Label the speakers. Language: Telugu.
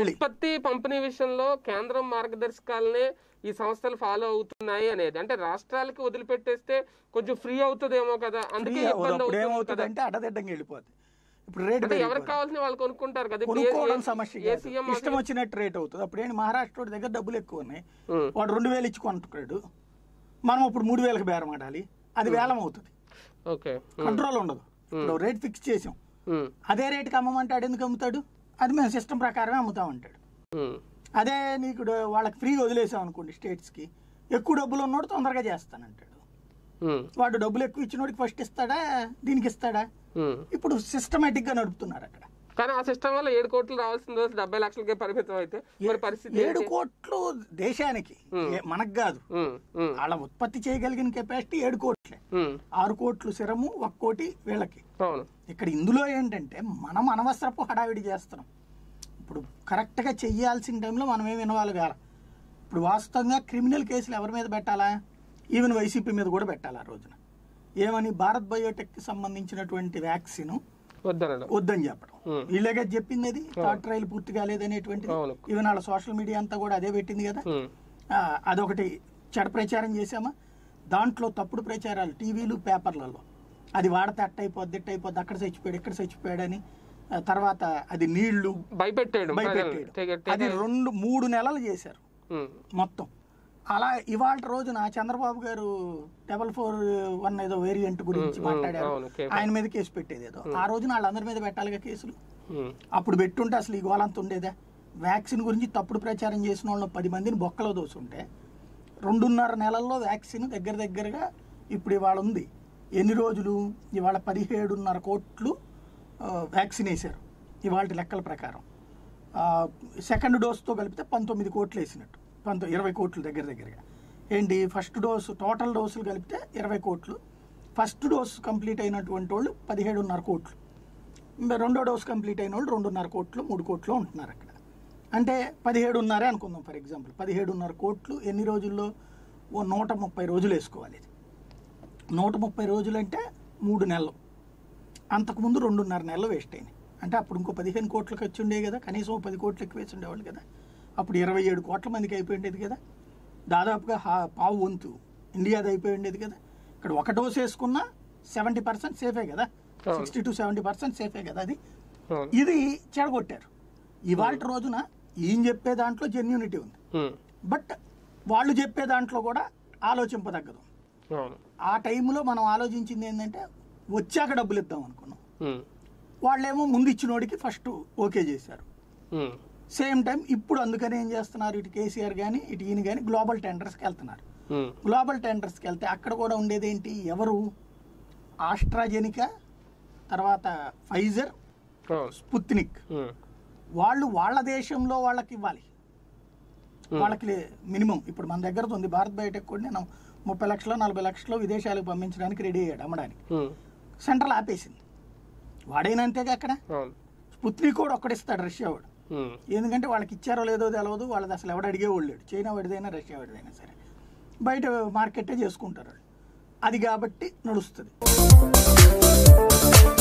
Speaker 1: మళ్ళీ
Speaker 2: ఉత్పత్తి పంపిణీ విషయంలో కేంద్రం మార్గదర్శకాలనే ఈ సంస్థలు ఫాలో అవుతున్నాయి అనేది అంటే రాష్ట్రాలకి వదిలిపెట్టేస్తే కొంచెం ఫ్రీ అవుతుందేమో కదా అందుకే
Speaker 1: ఫ్రీ అవ్వదు.
Speaker 2: ఇబ్బంది
Speaker 1: అప్పుడు
Speaker 2: అవుతుంది
Speaker 1: ఏమవుతుంది
Speaker 2: కదా
Speaker 1: అంటే అడ్డదిడ్డంగా వెళ్ళిపోతుంది ఇప్పుడు రేటు
Speaker 2: అంటే ఎవరికి
Speaker 1: పెరిగిపోతుంది.
Speaker 2: కావాల్సిన వాళ్ళు కొనుక్కుంటారు కదా ఇప్పుడు ఏ-
Speaker 1: కొనుక్కోవడం
Speaker 2: ఏ-
Speaker 1: సమస్య
Speaker 2: ఏ
Speaker 1: కాదు.
Speaker 2: సీఎం
Speaker 1: ఇష్టం వచ్చినట్టు రేట్ అవుతుంది అప్పుడు ఏంటి మహారాష్ట్ర వాడి దగ్గర డబ్బులు ఎక్కువ ఉన్నాయి
Speaker 2: ఉమ్,
Speaker 1: వాడు రెండు వేలు ఇచ్చి కొంటున్నాడు మనం ఇప్పుడు మూడు వేలకు బేరం ఆడాలి అది వేలం అవుతుంది
Speaker 2: ఓకే ఉమ్,
Speaker 1: కంట్రోల్ ఉండదు ఇప్పుడు రేట్ ఫిక్స్ చేసాం
Speaker 2: ఉమ్,
Speaker 1: అదే రేటుకి అమ్మమంటాడు ఎందుకు అమ్ముతాడు అది మేము సిస్టమ్ ప్రకారమే అమ్ముతామంటాడు
Speaker 2: ఉమ్,
Speaker 1: అదే నీకు డ- వాళ్ళకి ఫ్రీగా వదిలేసాం అనుకోండి స్టేట్స్కి ఎక్కువ డబ్బులు ఉన్నోడు తొందరగా చేస్తానంటాడు
Speaker 2: ఉమ్,
Speaker 1: వాడు డబ్బులు ఎక్కువ ఇచ్చినోడికి ఫస్ట్ ఇస్తాడా దీనికి ఇస్తాడా
Speaker 2: ఉమ్.
Speaker 1: ఇప్పుడు సిస్టమేటిక్గా నడుపుతున్నారు అక్కడ
Speaker 2: కానీ ఆ సిస్టమ్ వల్ల ఏడు కోట్లు రావాల్సిన రోజు డెబ్బై లక్షలకే పరిమితం అయితే మరి పరిస్థితి
Speaker 1: ఏడు
Speaker 2: ఏంటి?
Speaker 1: కోట్లు దేశానికి ఏ- మనకు కాదు
Speaker 2: ఉమ్, ఉమ్,
Speaker 1: వాళ్ళ ఉత్పత్తి చేయగలిగిన కెపాసిటీ ఏడు కోట్లే
Speaker 2: ఉమ్,
Speaker 1: ఆరు కోట్లు సిరము ఒక కోటి వీళ్ళకి
Speaker 2: అవును
Speaker 1: ఇక్కడ ఇందులో ఏంటంటే మనం అనవసరపు హడావిడి చేస్తున్నాం ఇప్పుడు కరెక్ట్గా చెయ్యాల్సిన టైంలో మనం ఏమి ఇన్వాల్వ్ కాల ఇప్పుడు వాస్తవంగా క్రిమినల్ కేసులు ఎవరి మీద పెట్టాలా ఈవెన్ వైసీపీ మీద కూడా పెట్టాలి ఆ రోజున ఏమని భారత్ బయోటెక్కి సంబంధించినటువంటి వ్యాక్సిన్
Speaker 2: వద్దనడం
Speaker 1: వద్దని చెప్పడం
Speaker 2: Hmm.
Speaker 1: వీళ్ళగా చెప్పింది అది థర్డ్ ట్రయల్ పూర్తి కాలేదనేటువంటిది
Speaker 2: అవును.
Speaker 1: ఈవెన్ వాళ్ళ సోషల్ మీడియా అంతా కూడా అదే పెట్టింది కదా
Speaker 2: ఉమ్,
Speaker 1: ఆ, అదొకటి చెడ ప్రచారం చేసామా దాంట్లో తప్పుడు ప్రచారాలు టీవీలు పేపర్లలో అది వాడితే అట్ట అయిపోద్ది ఇట్ట అయిపోద్ది అక్కడ చచ్చిపోయాడు ఇక్కడ చచ్చిపోయాడని ఆ, తర్వాత అది నీళ్లు
Speaker 2: భయపెట్టేయడం ప్రజల్ని.
Speaker 1: భయపెట్టేయడం
Speaker 2: తెగ-
Speaker 1: అది
Speaker 2: తెగ-
Speaker 1: రెండు మూడు నెలలు చేశారు
Speaker 2: ఉమ్,
Speaker 1: మొత్తం అలా ఇవాళ రోజున Chandrababu garu double four one ఏదో వేరియంట్ గురించి
Speaker 2: ఉమ్,
Speaker 1: మాట్లాడారు
Speaker 2: అవును, కేసు.
Speaker 1: ఆయన మీద కేసు పెట్టేది ఏదో ఆ రోజున వాళ్ళందరి మీద పెట్టాలిగా కేసులు
Speaker 2: ఉమ్,
Speaker 1: అప్పుడు పెట్టుంటే అసలు ఈ గోలంత ఉండేదా వ్యాక్సిన్ గురించి తప్పుడు ప్రచారం చేసిన వాళ్ళు పది మందిని బొక్కలో దోసుంటే రెండున్నర నెలల్లో వ్యాక్సిన్ దగ్గర దగ్గరగా ఇప్పుడు ఇవాళ ఉంది ఎన్ని రోజులు ఇవాళ పదిహేడున్నర కోట్లు ఆ, వ్యాక్సిన్ వేశారు ఇవాళ లెక్కల ప్రకారం ఆ, సెకండ్ డోస్తో కలిపితే పంతొమ్మిది కోట్లు వేసినట్టు పంతొ ఇరవై కోట్లు దగ్గర దగ్గరగా ఏంటి ఫస్ట్ డోసు టోటల్ డోసులు కలిపితే ఇరవై కోట్లు ఫస్ట్ డోస్ కంప్లీట్ అయినటువంటి వాళ్ళు పదిహేడున్నర కోట్లు ఇంకా రెండో డోస్ కంప్లీట్ అయిన వాళ్ళు రెండున్నర కోట్లు మూడు కోట్లు ఉంటున్నారు అక్కడ అంటే పదిహేడున్నరే అనుకుందాం ఫర్ ఎగ్జాంపుల్ పదిహేడున్నర కోట్లు ఎన్ని రోజుల్లో ఓ నూట ముప్పై రోజులు వేసుకోవాలి ఇది నూట ముప్పై రోజులు అంటే మూడు నెలలు అంతకుముందు రెండున్నర నెలలు వేస్ట్ అయినాయి అంటే అప్పుడు ఇంకో పదిహేను కోట్లకు వచ్చి ఉండే కదా కనీసం ఓ పది కోట్లు ఎక్కువ వేసి ఉండేవాళ్ళు కదా అప్పుడు ఇరవై ఏడు కోట్ల మందికి అయిపోయి ఉండేది కదా దాదాపుగా హా- పావు వంతు ఇండియాది అయిపోయి ఉండేది కదా ఇక్కడ ఒక డోస్ వేసుకున్నా సెవెంటీ పర్సెంట్ సేఫే కదా
Speaker 2: అవును.
Speaker 1: సిక్స్టీ టు సెవెంటీ పర్సెంట్ సేఫే కదా అది
Speaker 2: అవును.
Speaker 1: ఇది చెడగొట్టారు ఇవాళ రోజున ఈయన చెప్పే దాంట్లో జెన్యూనిటీ ఉంది
Speaker 2: ఉమ్,
Speaker 1: బట్ వాళ్ళు చెప్పే దాంట్లో కూడా ఆలోచింపదగ్గదు
Speaker 2: అవును
Speaker 1: ఆ టైంలో మనం ఆలోచించింది ఏంటంటే వచ్చాక డబ్బులు ఇద్దాం అనుకున్నాం
Speaker 2: ఉమ్,
Speaker 1: వాళ్ళేమో ముందు ఇచ్చినోడికి ఫస్ట్ ఓకే చేశారు
Speaker 2: ఉమ్,
Speaker 1: సేమ్ టైం ఇప్పుడు అందుకని ఏం చేస్తున్నారు ఇటు కేసీఆర్ కానీ ఇటు ఈయన కానీ గ్లోబల్ టెండర్స్కి వెళ్తున్నారు
Speaker 2: ఉమ్,
Speaker 1: గ్లోబల్ టెండర్స్కి వెళ్తే అక్కడ కూడా ఉండేది ఏంటి ఎవరు ఆస్ట్రాజెనికా తర్వాత ఫైజర్
Speaker 2: అవును
Speaker 1: స్పుత్నిక్
Speaker 2: ఉమ్,
Speaker 1: వాళ్ళు వాళ్ళ దేశంలో వాళ్ళకి ఇవ్వాలి వాళ్ళకి మినిమం ఇప్పుడు మన దగ్గర ఉంది భారత్ బయోటెక్ కూడా నేను ముప్పై లక్షలు నలభై లక్షలు విదేశాలకు పంపించడానికి రెడీ అయ్యాడు అమ్మడానికి
Speaker 2: ఉమ్,
Speaker 1: సెంట్రల్ ఆపేసింది వాడైనా అంతేగా అక్కడ
Speaker 2: అవును
Speaker 1: స్పుత్నిక్ కూడా ఒక్కడిస్తాడు రష్యా వాడు
Speaker 2: ఉమ్,
Speaker 1: ఎందుకంటే వాళ్ళకి ఇచ్చారో లేదో తెలియదు వాళ్ళది అసలు ఎవడు అడిగేవాళ్ళు లేడు చైనా వాడిదైనా రష్యా వాడిదైనా సరే బయట మార్కెటే చేసుకుంటారు వాళ్ళు అది కాబట్టి నడుస్తుంది